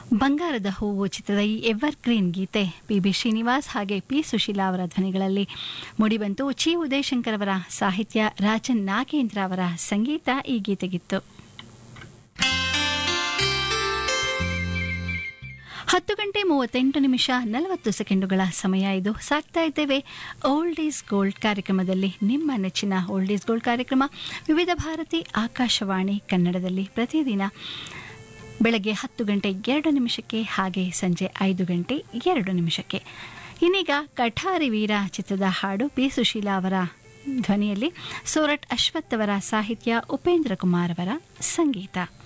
ಬಂಗಾರದ ಹೂವು ಚಿತ್ರದ ಈ ಎವರ್ ಗ್ರೀನ್ ಗೀತೆ ಪಿ ಬಿ ಶ್ರೀನಿವಾಸ್ ಹಾಗೆ ಪಿ ಸುಶೀಲಾ ಅವರ ಧ್ವನಿಗಳಲ್ಲಿ ಮೂಡಿಬಂತು ಚಿ ಉದಯಶಂಕರ್ ಅವರ ಸಾಹಿತ್ಯ ರಾಜನ್ ನಾಗೇಂದ್ರ ಅವರ ಸಂಗೀತ ಈ ಗೀತೆಗಿತ್ತು ಹತ್ತು ಗಂಟೆ ಮೂವತ್ತೆಂಟು ನಿಮಿಷ ನಲವತ್ತು ಸೆಕೆಂಡುಗಳ ಸಮಯ ಇದು ಸಾಕ್ತಾ ಇದ್ದೇವೆ ಓಲ್ಡ್ ಈಸ್ ಗೋಲ್ಡ್ ಕಾರ್ಯಕ್ರಮದಲ್ಲಿ ನಿಮ್ಮ ನೆಚ್ಚಿನ ಓಲ್ಡ್ ಈಸ್ ಗೋಲ್ಡ್ ಕಾರ್ಯಕ್ರಮ ವಿವಿಧ ಭಾರತಿ ಆಕಾಶವಾಣಿ ಕನ್ನಡದಲ್ಲಿ ಪ್ರತಿದಿನ ಬೆಳಗ್ಗೆ ಹತ್ತು ಗಂಟೆ ಎರಡು ನಿಮಿಷಕ್ಕೆ ಹಾಗೆ ಸಂಜೆ ಐದು ಗಂಟೆ ಎರಡು ನಿಮಿಷಕ್ಕೆ ಇನ್ನೀಗ ಕಠಾರಿ ವೀರ ಚಿತ್ರದ ಹಾಡು ಪಿ ಸುಶೀಲಾ ಅವರ ಧ್ವನಿಯಲ್ಲಿ ಸೋರಟ್ ಅಶ್ವಥ್ ಅವರ ಸಾಹಿತ್ಯ ಉಪೇಂದ್ರ ಕುಮಾರ್ ಅವರ ಸಂಗೀತ